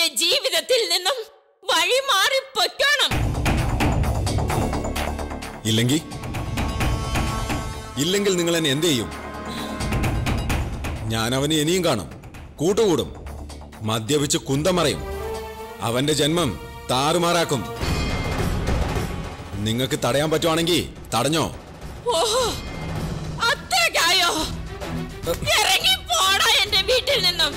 ജീവിതത്തിൽ നിന്നും വഴി മാറി പൊയ്ക്കണം ഇല്ലെങ്കിൽ ഇല്ലെങ്കിൽ നിങ്ങൾ എന്നെ എന്ത് ചെയ്യും ഞാൻ അവനെ ഇനിയും കാണും കൂട്ടുകൂടും മദ്യപിച്ച് കുന്തമറയും അവന്റെ ജന്മം താറുമാറാക്കും നിങ്ങൾക്ക് തടയാൻ പറ്റുവാണെങ്കിൽ തടഞ്ഞോ ഓഹോ അത്രയ്ക്കായോ ഇറങ്ങി പോടാ എന്റെ വീട്ടിൽ നിന്നും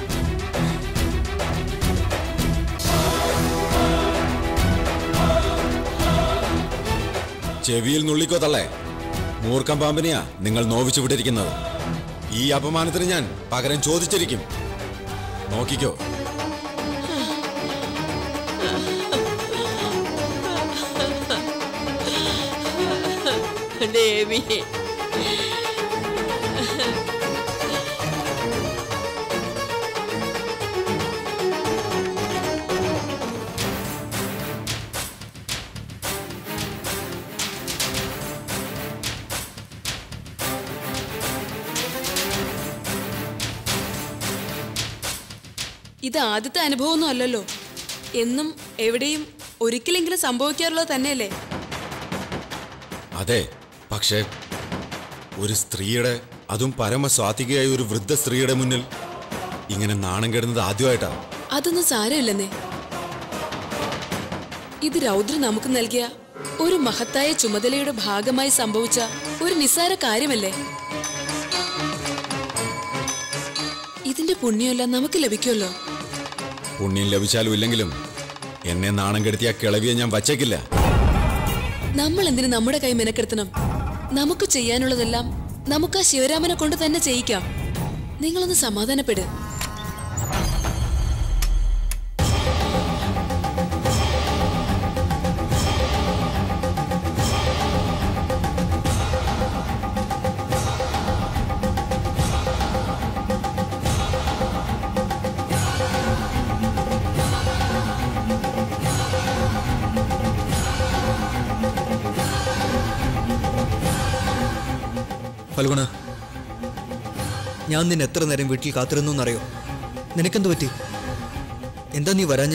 ചെവിയിൽ നുള്ളിക്കോ തള്ളേ മൂർഖം പാമ്പിനെയാ നിങ്ങൾ നോവിച്ചു വിട്ടിരിക്കുന്നത് ഈ അപമാനത്തിന് ഞാൻ പകരം ചോദിച്ചിരിക്കും നോക്കിക്കോ ദേവി ഇത് ആദ്യത്തെ അനുഭവമൊന്നും അല്ലല്ലോ എന്നും എവിടെയും ഒരിക്കലെങ്കിലും സംഭവിക്കാറുള്ളത് തന്നെയല്ലേ അതെ പക്ഷേ ഒരു സ്ത്രീയുടെ അതും പരമസ്വാത്വികയായ ഒരു വൃദ്ധ സ്ത്രീയുടെ മുന്നിൽ ഇങ്ങനെ നാണം കെടുന്നത് ആദ്യമായിട്ടാ അതൊന്നും സാരമില്ലെന്നേ ഇത് രൗദ്ര നമുക്ക് നൽകിയ ഒരു മഹത്തായ ചുമതലയുടെ ഭാഗമായി സംഭവിച്ച ഒരു നിസ്സാര കാര്യമല്ലേ ഇതിന്റെ പുണ്യമെല്ലാം നമുക്ക് ലഭിക്കുമല്ലോ പുണ്യം ലഭിച്ചാലും ഇല്ലെങ്കിലും എന്നെ നാണം കെടുത്തിയ ആ കിളവിയെ ഞാൻ വച്ചേക്കില്ല നമ്മൾ എന്തിനു നമ്മുടെ കൈ മെനക്കെടുത്തണം നമുക്ക് ചെയ്യാനുള്ളതെല്ലാം നമുക്ക് ആ ശിവരാമനെ കൊണ്ട് തന്നെ ചെയ്യിക്കാം നിങ്ങളൊന്ന് സമാധാനപ്പെട് ഫൽഗുണ ഞാൻ നിന്നെ എത്ര നേരം വീട്ടിൽ കാത്തിരുന്നു എന്നറിയോ നിനക്കെന്ത് പറ്റി എന്താ നീ വരാഞ്ഞേ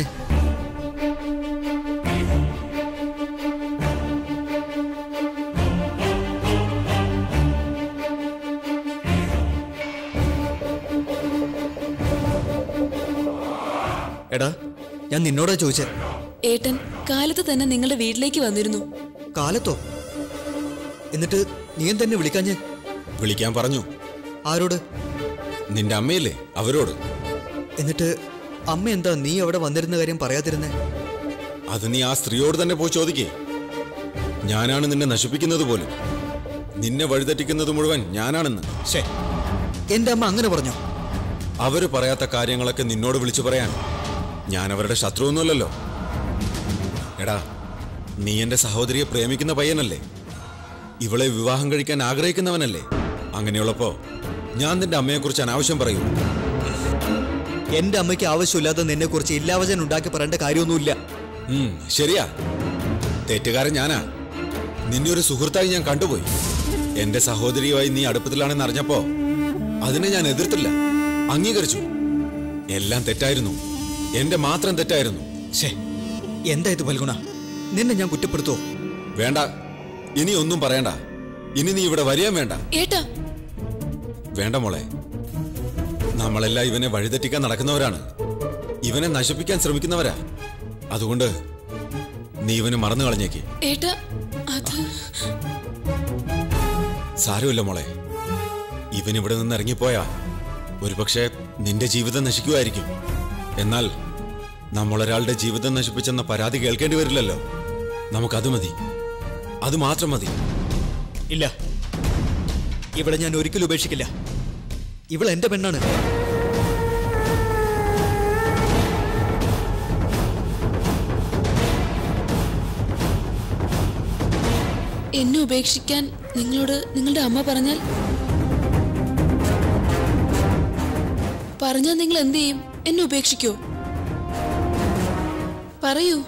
എടാ ഞാൻ നിന്നോടാ ചോദിച്ചേ ഏട്ടൻ കാലത്ത് തന്നെ നിങ്ങളുടെ വീട്ടിലേക്ക് വന്നിരുന്നു കാലത്തോ എന്നിട്ട് നീ തന്നെ വിളിക്കാഞ്ഞേ വിളിക്കാൻ പറഞ്ഞു ആരോട് നിന്റെ അമ്മയില്ലേ അവരോട് എന്നിട്ട് അമ്മ എന്താ നീ അവിടെ വന്നിരുന്ന കാര്യം പറയാതിരുന്നേ അത് നീ ആ സ്ത്രീയോട് തന്നെ പോയി ചോദിക്കേ ഞാനാണ് നിന്നെ നശിപ്പിക്കുന്നത് പോലും നിന്നെ വഴിതെറ്റിക്കുന്നത് മുഴുവൻ ഞാനാണെന്ന് ശേ എന്റെ അമ്മ അങ്ങനെ പറഞ്ഞോ അവര് പറയാത്ത കാര്യങ്ങളൊക്കെ നിന്നോട് വിളിച്ചു പറയാൻ ഞാൻ അവരുടെ ശത്രുവൊന്നുമല്ലല്ലോ എടാ നീ എന്റെ സഹോദരിയെ പ്രേമിക്കുന്ന പയ്യനല്ലേ ഇവളെ വിവാഹം കഴിക്കാൻ ആഗ്രഹിക്കുന്നവനല്ലേ അങ്ങനെയുള്ളപ്പോ ഞാൻ നിന്റെ അമ്മയെക്കുറിച്ച് അനാവശ്യം പറയൂ എന്റെ അമ്മയ്ക്ക് ആവശ്യമില്ലാതെ നിന്നെ കുറിച്ച് ഇല്ലാവചൻ ഉണ്ടാക്കി പറയേണ്ട കാര്യമൊന്നുമില്ല ഉം, ശരിയാ തെറ്റുകാരൻ ഞാനാ നിന്നെ ഒരു സുഹൃത്തായി ഞാൻ കണ്ടുപോയി എന്റെ സഹോദരിയുമായി നീ അടുപ്പത്തിലാണെന്ന് അറിഞ്ഞപ്പോ അതിനെ ഞാൻ എതിർത്തില്ല അംഗീകരിച്ചു എല്ലാം തെറ്റായിരുന്നു എന്റെ മാത്രം തെറ്റായിരുന്നു ശേ എന്താ ഇത് പൽഗുണ നിന്നെ ഞാൻ കുറ്റപ്പെടുത്തോ വേണ്ട ഇനി ഒന്നും പറയണ്ട ഇനി നീ ഇവിടെ വരികയും വേണ്ട ഏട്ടാ വേണ്ട മോളെ നമ്മളെല്ലാം ഇവനെ വഴിതെറ്റിക്കാൻ നടക്കുന്നവരാണ് ഇവനെ നശിപ്പിക്കാൻ ശ്രമിക്കുന്നവരാ അതുകൊണ്ട് നീ ഇവനെ മറന്നു കളഞ്ഞേക്ക് ഏട്ടാ അത് സാരമില്ല മോളെ ഇവൻ ഇവിടെ നിന്ന് ഇറങ്ങിപ്പോയാ ഒരുപക്ഷെ നിന്റെ ജീവിതം നശിക്കുമായിരിക്കും എന്നാൽ നമ്മളൊരാളുടെ ജീവിതം നശിപ്പിച്ചെന്ന പരാതി കേൾക്കേണ്ടി വരില്ലല്ലോ നമുക്കത് മതി അത് മാത്രം മതി ഇല്ല ഇവിടെ ഞാൻ ഒരിക്കലും ഉപേക്ഷിക്കില്ല ഇവൾ എന്റെ പെണ്ണാണ് എന്നെ ഉപേക്ഷിക്കാൻ നിങ്ങളോട് നിങ്ങളുടെ അമ്മ പറഞ്ഞാൽ പറഞ്ഞാൽ നിങ്ങൾ എന്ത് ചെയ്യും എന്നെ ഉപേക്ഷിക്കോ പറയൂ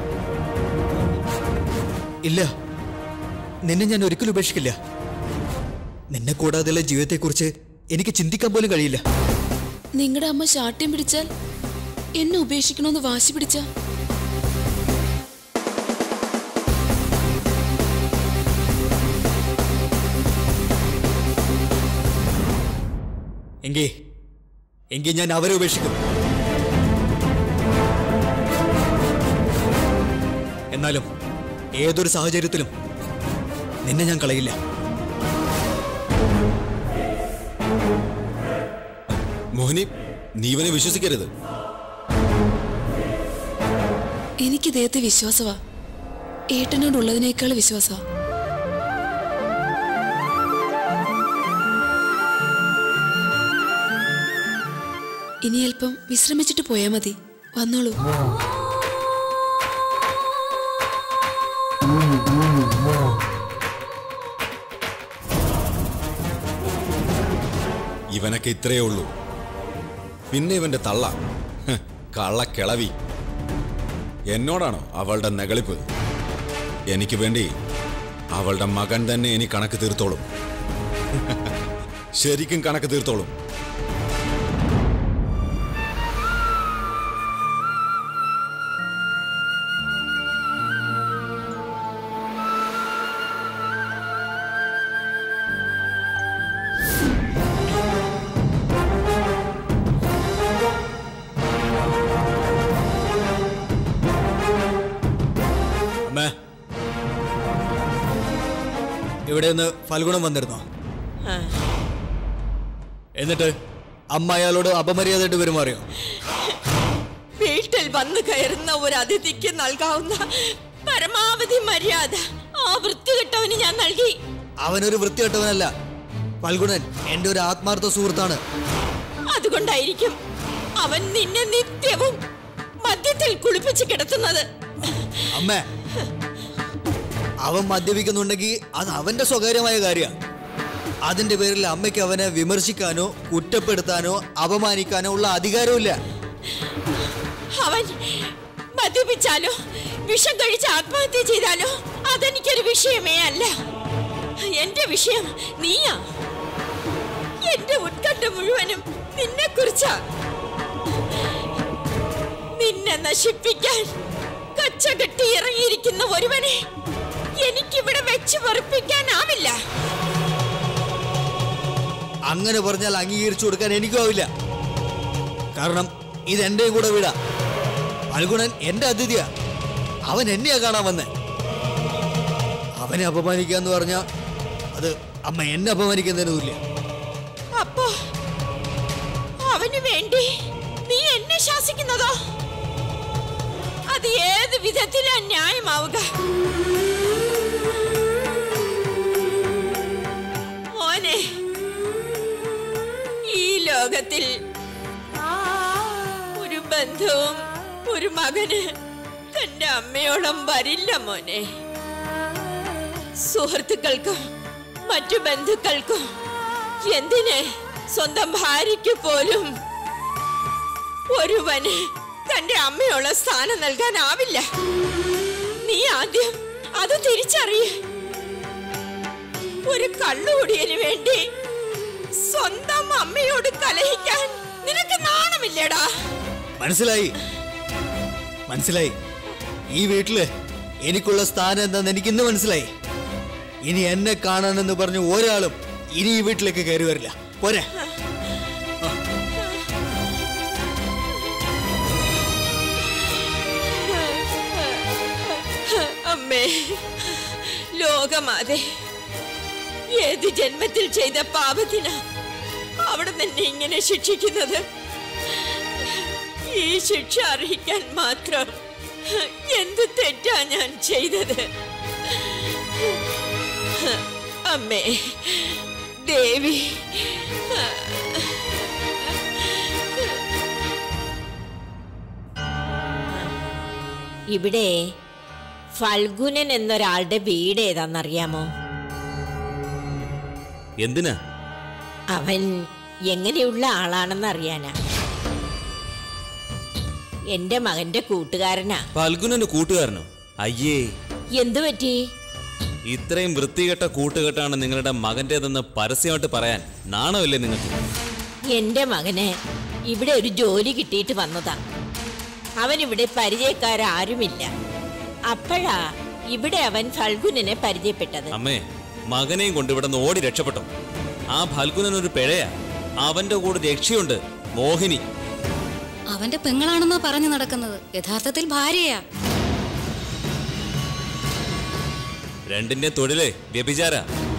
ഇല്ല നിന്നെ ഞാൻ ഒരിക്കലും ഉപേക്ഷിക്കില്ല നിന്നെ കൂടാതെയുള്ള ജീവിതത്തെക്കുറിച്ച് എനിക്ക് ചിന്തിക്കാൻ പോലും കഴിയില്ല നിങ്ങളുടെ അമ്മ ശാഠ്യം പിടിച്ചാൽ എന്നെ ഉപേക്ഷിക്കണമെന്ന് വാശി പിടിച്ച എങ്കിൽ എങ്കിൽ ഞാൻ അവരെ ഉപേക്ഷിക്കും എന്നാലും ഏതൊരു സാഹചര്യത്തിലും നിന്നെ ഞാൻ കളയില്ല മോഹിനി നീ ഇവനെ വിശ്വസിക്കരുത് എനിക്ക് ഇദ്ദേഹത്തെ വിശ്വാസവാ ഏട്ടനോടുള്ളതിനേക്കാൾ വിശ്വാസവാ ഇനി അല്പം വിശ്രമിച്ചിട്ട് പോയാ മതി വന്നോളൂ ഇവനൊക്കെ ഇത്രയേ ഉള്ളൂ പിന്നെ ഇവന്റെ തള്ള ഹ്, കള്ളക്കിളവി എന്നോടാണോ അവളുടെ നെകളിപ്പ് എനിക്ക് വേണ്ടി അവളുടെ മകൻ തന്നെ ഇനി കണക്ക് തീർത്തോളും ശരിക്കും കണക്ക് തീർത്തോളും അമ്മേ ഇവിടെ നിന്ന് ഫൽഗുണം വന്നിരുന്നോ എന്നിട്ട് അമ്മ അയാളോട് അപമര്യാദയായിട്ട് പെരുമാറിയോ വീട്ടിൽ വന്നു കയറുന്ന ഒരു അതിഥിക്ക് നൽകാവുന്ന പരമാവധി മര്യാദ ആ വൃത്തികെട്ടവന് ഞാൻ നൽകി അവനൊരു വൃത്തികെട്ടവനല്ല ഫൽഗുണൻ എൻ്റെ ഒരു ആത്മാർത്ഥ സുഹൃത്താണ് അതുകൊണ്ടായിരിക്കും അവൻ നിന്നെ നിത്യവും മദ്യത്തിൽ കുളിപ്പിച്ച് കിടത്തുന്നത് അമ്മേ അവൻ മദ്യപിക്കുന്നുണ്ടെങ്കിൽ അത് അവന്റെ സ്വകാര്യമായ കാര്യമാണ് അതിന്റെ പേരിൽ അമ്മയ്ക്ക് അവനെ വിമർശിക്കാനോ കുറ്റപ്പെടുത്താനോ അപമാനിക്കാനോ ഉള്ള അധികാരമില്ല അവൻ മദ്യപിച്ചാലോ വിഷം കഴിച്ച് ആത്മഹത്യ ചെയ്താലോ അതെനിക്കൊരു വിഷയമേ അല്ല എന്റെ വിഷയം നീയാ എന്റെ ഉത്കണ്ഠ മുഴുവനും നിന്നെ കുറിച്ചാ നിന്നെ നശിപ്പിക്കാൻ കച്ച കെട്ടി ഇറങ്ങിയിരിക്കുന്ന ഒരുവനെ എനിക്കിവിടെ വെച്ച് വെറുപ്പിക്കാനാവില്ല അങ്ങനെ പറഞ്ഞാൽ അംഗീകരിച്ചു കൊടുക്കാൻ എനിക്കും ആവില്ല കാരണം ഇത് എന്റെയും കൂടെ വീടാ ഫൽഗുണൻ എന്റെ അതിഥിയാ അവൻ എന്നെയാ കാണാൻ വന്നേ അവനെ അപമാനിക്കാന്ന് പറഞ്ഞാ അത് അമ്മ എന്നെ അപമാനിക്കുന്നതിനുമില്ല അപ്പോ അവന് വേണ്ടി നീ എന്നെ ശാസിക്കുന്നതോ അത് ഏത് വിധത്തിലാ ന്യായമാവുക മോനെ ഈ ലോകത്തിൽ ഒരു ബന്ധവും ഒരു മകന് തന്റെ അമ്മയോളം വരില്ല മോനെ സുഹൃത്തുക്കൾക്കും മറ്റു ബന്ധുക്കൾക്കും എന്തിന് സ്വന്തം ഭാര്യയ്ക്ക് പോലും ഒരുവന് തന്റെ അമ്മയുള്ള സ്ഥാനം നൽകാനാവില്ല നീ ആദ്യം അത് തിരിച്ചറിയ ഒരു കള്ളുകൂടിയന് വേണ്ടി സ്വന്തം അമ്മയോട് കലഹിക്കാൻ നിനക്ക് നാണമില്ലടാ മനസ്സിലായി മനസ്സിലായി ഈ വീട്ടില് എനിക്കുള്ള സ്ഥാനം എന്താന്ന് എനിക്ക് ഇന്ന് മനസ്സിലായി ഇനി എന്നെ കാണാനെന്ന് പറഞ്ഞ് ഒരാളും ഇനി ഈ വീട്ടിലേക്ക് കയറി വരില്ല പോരെ അമ്മേ ലോകമാതെ ഏത് ജന്മത്തിൽ ചെയ്ത പാപത്തിനാ അവിടെ തന്നെ ഇങ്ങനെ ശിക്ഷിക്കുന്നത് ഈ ശിക്ഷ അറിയിക്കാൻ മാത്രം എന്ത് തെറ്റാ ഞാൻ ചെയ്തത് അമ്മേ ദേവി ഇവിടെ ഫൽഗുനൻ എന്നൊരാളുടെ വീട് ഏതാണെന്നറിയാമോ എന്തിനാ അവൻ എങ്ങനെയുള്ള ആളാണെന്ന് അറിയാനാ എന്റെ മകന്റെ കൂട്ടുകാരനാ ഫൽഗുനന്റെ കൂട്ടുകാരനോ അയ്യേ എന്തു പറ്റി ഇത്രയും വൃത്തികെട്ട കൂട്ടുകെട്ടാണ് നിങ്ങളുടെ മകന്റേതെന്ന് പരസ്യമായിട്ട് പറയാൻ നാണമില്ലേ നിങ്ങൾക്ക് എന്റെ മകന് ഇവിടെ ഒരു ജോലി കിട്ടിയിട്ട് വന്നതാ അവനിവിടെ പരിചയക്കാരാരുമില്ല അപ്പോഴാ ഇവിടെ അവൻ ഫൽഗുനെ പരിചയപ്പെട്ടത് അമ്മേ മകനെയും കൊണ്ട് ഇവിടെ നിന്ന് ഓടി രക്ഷപ്പെട്ടു ആ ഫൽഗുനൻ ഒരു പിഴയാ അവന്റെ കൂടെ രക്ഷയുണ്ട് മോഹിനി അവന്റെ പെങ്ങളാണെന്നാ പറഞ്ഞു നടക്കുന്നത് യഥാർത്ഥത്തിൽ ഭാര്യയാ രണ്ടിന്റെ തൊഴിലേ വ്യഭിചാര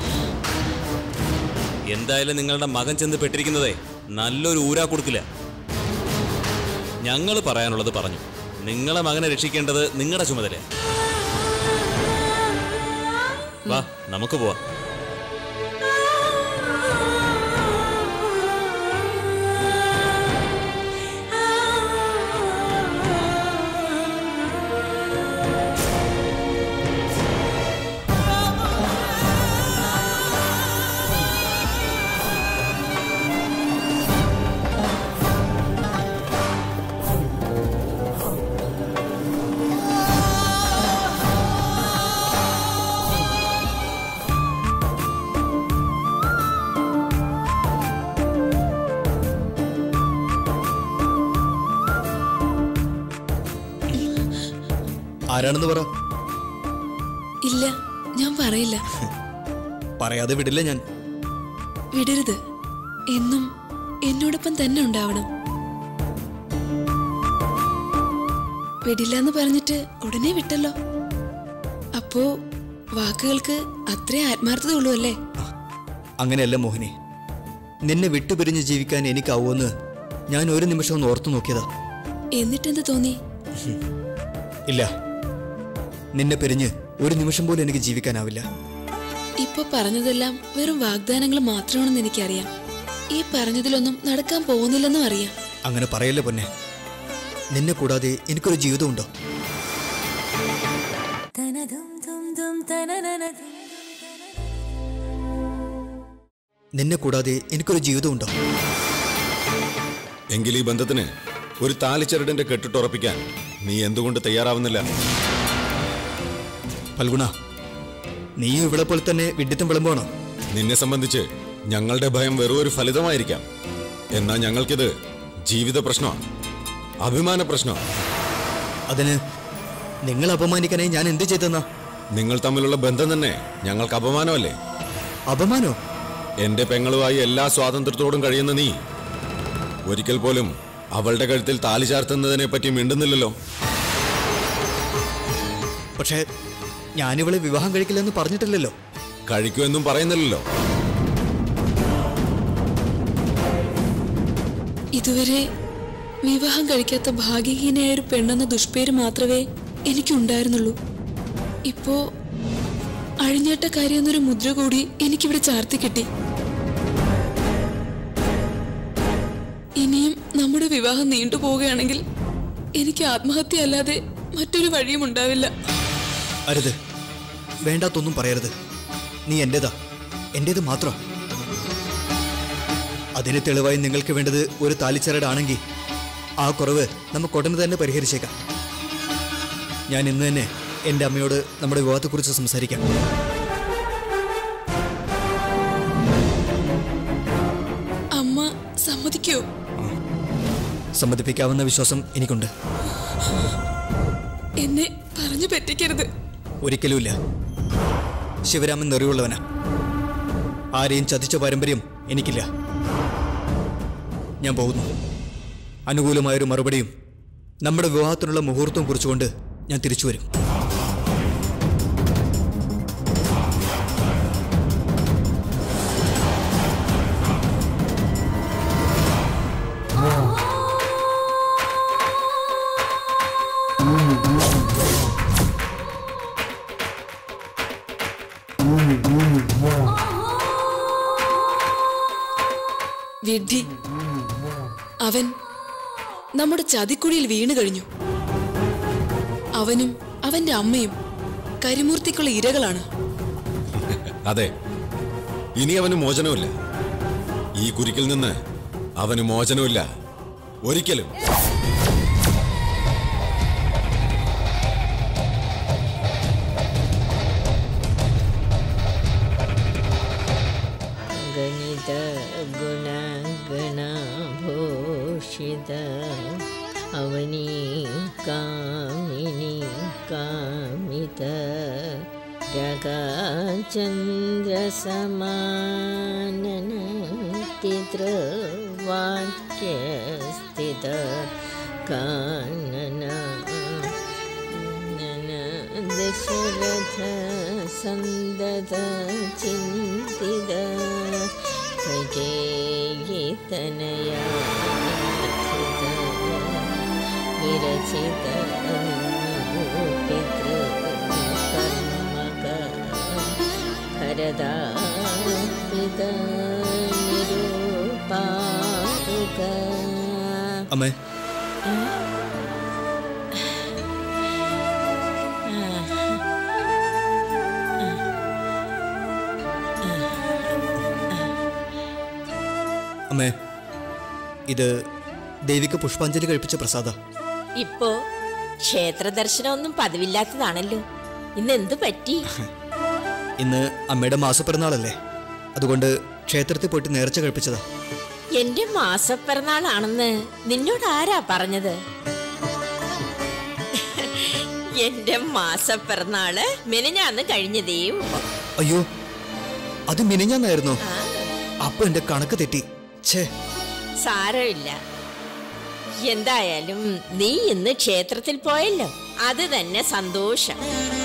എന്തായാലും നിങ്ങളുടെ മകൻ ചെന്ന് പെട്ടിരിക്കുന്നതേ നല്ലൊരു ഊരാ കൊടുക്കില്ല ഞങ്ങൾ പറയാനുള്ളത് പറഞ്ഞു നിങ്ങളെ മകനെ രക്ഷിക്കേണ്ടത് നിങ്ങളുടെ ചുമതല വാ നമുക്ക് പോവാം ആരാണെന്ന് പറ ഇല്ല ഞാൻ പറയില്ല പറയാതെ വിടില്ല ഞാൻ വിടരുത് എന്നും എന്നോടൊപ്പം തന്നെ ഉണ്ടാവണം വിടില്ല എന്ന് പറഞ്ഞിട്ട് ഉടനെ വിട്ടല്ലോ അപ്പോ വാക്കുകൾക്ക് അത്രേ ആത്മാർത്ഥത ഉള്ളൂ അല്ലേ അങ്ങനെയല്ല മോഹിനി നിന്നെ വിട്ടുപിരിഞ്ഞ് ജീവിക്കാൻ എനിക്കാവുമെന്ന് ഞാൻ ഒരു നിമിഷം ഒന്ന് ഓർത്തു നോക്കിയതാ എന്നിട്ടെന്ത് തോന്നി ഇല്ല നിന്നെ പിരിഞ്ഞ് ഒരു നിമിഷം പോലും എനിക്ക് ജീവിക്കാനാവില്ല ഇപ്പൊ പറഞ്ഞതെല്ലാം വെറും വാഗ്ദാനങ്ങൾ മാത്രമാണെന്ന് എനിക്കറിയാം ഈ പറഞ്ഞതിലൊന്നും നടക്കാൻ പോകുന്നില്ലെന്നും അറിയാം അങ്ങനെ പറയല്ലേ പൊന്നെ നിന്നെ കൂടാതെ എനിക്കൊരു ജീവിതമുണ്ടോ നിന്നെ കൂടാതെ എനിക്കൊരു ജീവിതമുണ്ടോ എങ്കിൽ ഈ ബന്ധത്തിന് ഒരു താലിച്ചരടിന്റെ കെട്ടിട്ടുറപ്പിക്കാൻ നീ എന്തുകൊണ്ട് തയ്യാറാവുന്നില്ല ഫൽഗുണ നീയും ഇവിടെ പോലെ തന്നെ വിഡിത്തം വിളമ്പാണോ നിന്നെ സംബന്ധിച്ച് ഞങ്ങളുടെ ഭയം വെറും ഒരു ഫലിതമായിരിക്കാം എന്നാൽ ഞങ്ങൾക്കിത് ജീവിത പ്രശ്നമാണ് അഭിമാന പ്രശ്നമാണ് അതിന് നിങ്ങൾ അപമാനിക്കാനായി ഞാൻ എന്ത് ചെയ്തെന്നാ നിങ്ങൾ തമ്മിലുള്ള ബന്ധം തന്നെ ഞങ്ങൾക്ക് അപമാനമല്ലേ അപമാനോ എന്റെ പെങ്ങളുമായി എല്ലാ സ്വാതന്ത്ര്യത്തോടും കഴിയുന്ന നീ ഒരിക്കൽ പോലും അവളുടെ കഴുത്തിൽ താലി ചാർത്തുന്നതിനെ പറ്റി മിണ്ടുന്നില്ലല്ലോ പക്ഷേ ഞാനിവളെ വിവാഹം കഴിക്കില്ലെന്ന് പറഞ്ഞിട്ടില്ലല്ലോ കഴിക്കുമെന്നും പറയുന്നില്ലല്ലോ ഇതുവരെ വിവാഹം കഴിക്കാത്ത ഭാഗ്യഹീനയായ ഒരു പെണ്ണെന്ന ദുഷ്പേര് മാത്രമേ എനിക്കുണ്ടായിരുന്നുള്ളൂ ഇപ്പോ അഴിഞ്ഞേട്ടക്കാരി എന്നൊരു മുദ്ര കൂടി എനിക്കിവിടെ ചാർത്തി കിട്ടി ഇനിയും നമ്മുടെ വിവാഹം നീണ്ടുപോവുകയാണെങ്കിൽ എനിക്ക് ആത്മഹത്യ അല്ലാതെ മറ്റൊരു വഴിയും ഉണ്ടാവില്ല അരുത് വേണ്ടാത്തൊന്നും പറയരുത് നീ എന്റേതാ എന്റേത് മാത്രം അതിന് തെളിവായി നിങ്ങൾക്ക് വേണ്ടത് ഒരു താലിച്ചരടാണെങ്കിൽ ആ കുറവ് നമുക്ക് ഉടനെ തന്നെ പരിഹരിച്ചേക്കാം ഞാൻ ഇന്ന് തന്നെ എൻ്റെ അമ്മയോട് നമ്മുടെ വിവാഹത്തെക്കുറിച്ച് സംസാരിക്കാം അമ്മ സമ്മതിക്കോ സമ്മതിപ്പിക്കാവുന്ന വിശ്വാസം എനിക്കുണ്ട് എന്നെ പറഞ്ഞു പറ്റിക്കരുത് ഒരിക്കലുമില്ല ശിവരാമൻ നെറിവുള്ളവനാ ആരെയും ചതിച്ച പാരമ്പര്യം എനിക്കില്ല ഞാൻ പോകുന്നു അനുകൂലമായൊരു മറുപടിയും നമ്മുടെ വിവാഹത്തിനുള്ള മുഹൂർത്തവും കുറിച്ചുകൊണ്ട് ഞാൻ തിരിച്ചു വരും വിഡ്ഢി അവൻ നമ്മുടെ ചതിക്കുഴിയിൽ വീണു കഴിഞ്ഞു അവനും അവന്റെ അമ്മയും കരിമൂർത്തിക്കുള്ള ഇരകളാണ് അതെ ഇനി അവന് മോചനമില്ല ഈ കുരുക്കിൽ നിന്ന് അവന് മോചനമില്ല ഒരിക്കലും ഗണിത ഗുണ ഗണഭൂഷിത അവനീ രകാചന്ദ്രസമാനനതിദ്രവാക്യസ്ഥിത കാനന ദശരഥ സന്തത ചിന്തിത കൈകേയിതനയാ വിരചിത പിതൃ കർമ്മക ഭരതാർപ്പിത നിരൂപാരുക അമ്മേ അമ്മേ ഇത് ദേവിക്ക് പുഷ്പാഞ്ജലി കഴിപ്പിച്ച പ്രസാദ ഇപ്പോ ക്ഷേത്ര ദർശനമൊന്നും പതിവില്ലാത്തതാണല്ലോ ഇന്ന് എന്തു പറ്റി ഇന്ന് അമ്മയുടെ മാസപ്പിറന്നാളല്ലേ അതുകൊണ്ട് ക്ഷേത്രത്തിൽ പോയിട്ട് നേർച്ച കഴിപ്പിച്ചതാ എന്റെ മാസപ്പിറന്നാളാണെന്ന് നിന്നോട് ആരാ പറഞ്ഞത് എന്റെ മാസപ്പിറന്നാള് മെനഞ്ഞാന്ന് കഴിഞ്ഞതേ ഉള്ളൂ. അയ്യോ അത് മിനിഞ്ഞാന്നായിരുന്നോ അപ്പൊ എന്റെ കണക്ക് തെറ്റി ഛേ സാരമില്ല എന്തായാലും നീ ഇന്ന് ക്ഷേത്രത്തിൽ പോയല്ലോ അത് തന്നെ സന്തോഷം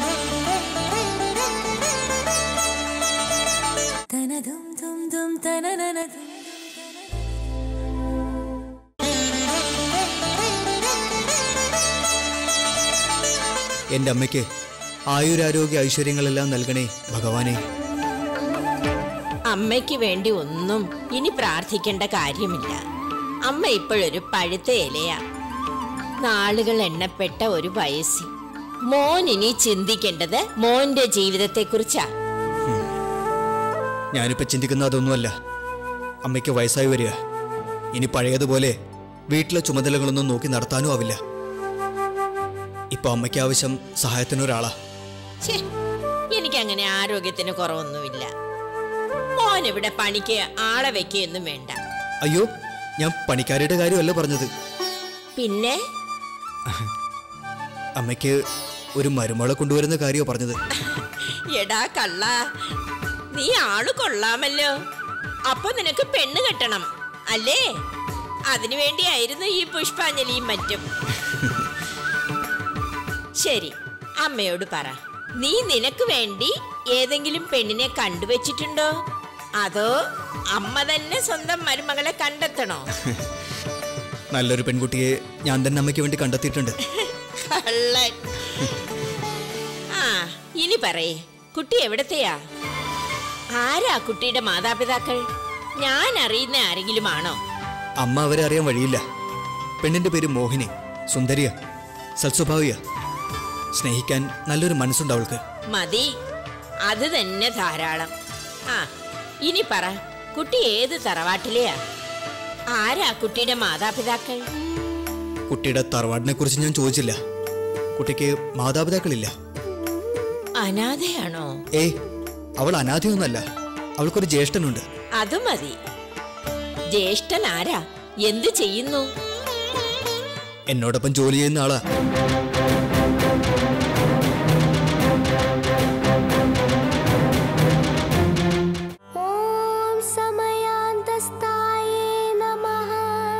എന്റെ അമ്മയ്ക്ക് ആയുരാരോഗ്യ ഐശ്വര്യങ്ങളെല്ലാം നൽകണേ ഭഗവാനെ അമ്മയ്ക്ക് വേണ്ടി ഒന്നും ഇനി പ്രാർത്ഥിക്കേണ്ട കാര്യമില്ല അമ്മ ഇപ്പോഴൊരു പഴുത്ത ഇലയാ നാളുകൾ എണ്ണപ്പെട്ട ഒരു വയസ്സിൽ മോൻ ഇനി ചിന്തിക്കേണ്ടത് മോന്റെ ജീവിതത്തെ കുറിച്ചാ ഞാനിപ്പോ ചിന്തിക്കുന്ന അതൊന്നുമല്ല അമ്മയ്ക്ക് വയസ്സായി വരിക ഇനി പഴയതുപോലെ വീട്ടിലെ ചുമതലകളൊന്നും നോക്കി നടത്താനും ആവില്ല ഇപ്പൊ അമ്മയ്ക്ക് ആവശ്യം സഹായത്തിനൊരാളാ ഛേ എനിക്കങ്ങനെ ആരോഗ്യത്തിന് കുറവൊന്നുമില്ല മോൻ ഇവിടെ പണിക്ക് ആളെ വെക്കുകയൊന്നും വേണ്ട അയ്യോ ഞാൻ പണിക്കാരുടെ കാര്യമല്ല പറഞ്ഞത് പിന്നെ അമ്മയ്ക്ക് ഒരു മരുമകളെ കൊണ്ടുവരുന്ന കാര്യമോ പറഞ്ഞത് എടാ കള്ള നീ ആള് കൊള്ളാമല്ലോ അപ്പൊ നിനക്ക് പെണ്ണ് കെട്ടണം അല്ലേ അതിനു വേണ്ടിയായിരുന്നു ഈ പുഷ്പാഞ്ജലിയും മറ്റും ശരി അമ്മയോട് പറ നീ നിനക്ക് വേണ്ടി ഏതെങ്കിലും പെണ്ണിനെ കണ്ടുവച്ചിട്ടുണ്ടോ അതോ അമ്മ തന്നെ സ്വന്തം മരുമകളെ കണ്ടെത്തണോ നല്ലൊരു പെൺകുട്ടിയെ ഞാൻ തന്നെ അമ്മയ്ക്ക് വേണ്ടി കണ്ടെത്തിയിട്ടുണ്ട് കള്ളൻ ആ ഇനി പറയേ കുട്ടി എവിടത്തെയാ ആരാ കുട്ടിയുടെ മാതാപിതാക്കൾ ഞാൻ അറിയുന്ന ആരെങ്കിലും ആണോ അമ്മ അവരെ അറിയാൻ വഴിയില്ല പെണ്ണിന്റെ പേര് മോഹിനി സുന്ദരിയ സൽസ്വഭാവിയ സ്നേഹിക്കാൻ നല്ലൊരു മനസ്സുണ്ട് അവൾക്ക് മതി അത് തന്നെ ധാരാളം ആ ഇനി പറ കുട്ടി ഏത് തറവാട്ടിലെയാ ആരാ കുട്ടിയുടെ മാതാപിതാക്കൾ കുട്ടിയുടെ തറവാടിനെ കുറിച്ച് ഞാൻ ചോദിച്ചില്ല കുട്ടിക്ക് മാതാപിതാക്കളില്ല അനാഥയാണോ ഏയ് അവൾ അനാഥയൊന്നല്ല അവൾക്കൊരു ജ്യേഷ്ഠനുണ്ട് അത് മതി ജ്യേഷ്ഠൻ ആരാ എന്തു ചെയ്യുന്നു എന്നോടൊപ്പം ജോലി ചെയ്യുന്ന ആളാ ॐ समयान्तस्ताये नमः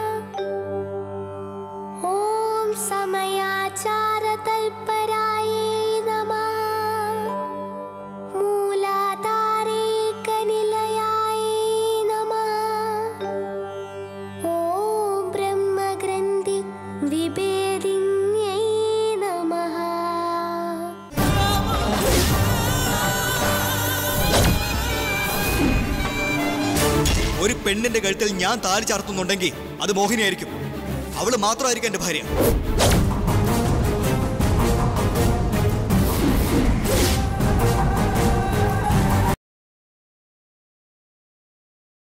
ॐ समयाचारतल्पराये नमः मूलाधारे कनिलयाय नमः ॐ ब्रह्मग्रन्थि विभेदिन्यै नमः ഒരു പെണ്ണിന്റെ കഴുത്തിൽ ഞാൻ താലി ചാർത്തുന്നുണ്ടെങ്കിൽ അത് മോഹിനിയായിരിക്കും അവള് മാത്രമായിരിക്കും എന്റെ ഭാര്യ